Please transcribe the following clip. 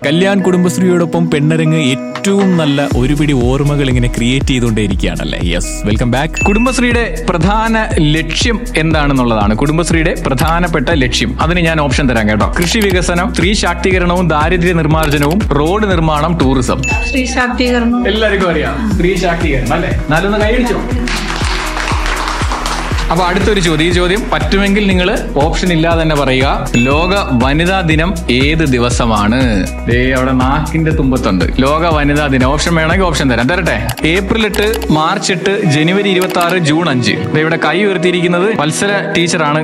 കല്യാൺ കുടുംബശ്രീയോടൊപ്പം പെണ്ണരങ്ങ് ഏറ്റവും നല്ല ഒരുപിടി ഓർമ്മകൾ ഇങ്ങനെ ക്രിയേറ്റ് ചെയ്തുകൊണ്ടേയിരിക്കുകയാണല്ലേ യെസ് വെൽക്കം ബാക്ക് കുടുംബശ്രീയുടെ പ്രധാന ലക്ഷ്യം എന്താണെന്നുള്ളതാണ് കുടുംബശ്രീയുടെ പ്രധാനപ്പെട്ട ലക്ഷ്യം അതിന് ഞാൻ ഓപ്ഷൻ തരാം കേട്ടോ കൃഷി വികസനം സ്ത്രീ ശാക്തീകരണവും ദാരിദ്ര്യ നിർമ്മാർജ്ജനവും റോഡ് നിർമ്മാണം ടൂറിസം സ്ത്രീ ശാക്തീകരണം എല്ലാവർക്കും അറിയാം സ്ത്രീ ശാക്തീകരണം അല്ലേ നാലൊന്ന് കൈയടിച്ചോ അപ്പൊ അടുത്തൊരു ചോദ്യം ഈ ചോദ്യം പറ്റുമെങ്കിൽ നിങ്ങൾ ഓപ്ഷൻ ഇല്ലാതെ തന്നെ പറയുക ലോക വനിതാ ദിനം ഏത് ദിവസമാണ് ദേ അവിടെ നാക്കിന്റെ തുമ്പത്തുണ്ട് ലോക വനിതാ ദിനം ഓപ്ഷൻ വേണമെങ്കിൽ ഓപ്ഷൻ തരാം തരട്ടെ ഏപ്രിൽ എട്ട് മാർച്ച് എട്ട് ജനുവരി ഇരുപത്തി ആറ് ജൂൺ അഞ്ച് ദേ ഇവിടെ കൈ ഉയർത്തിയിരിക്കുന്നത് വത്സര ടീച്ചറാണ്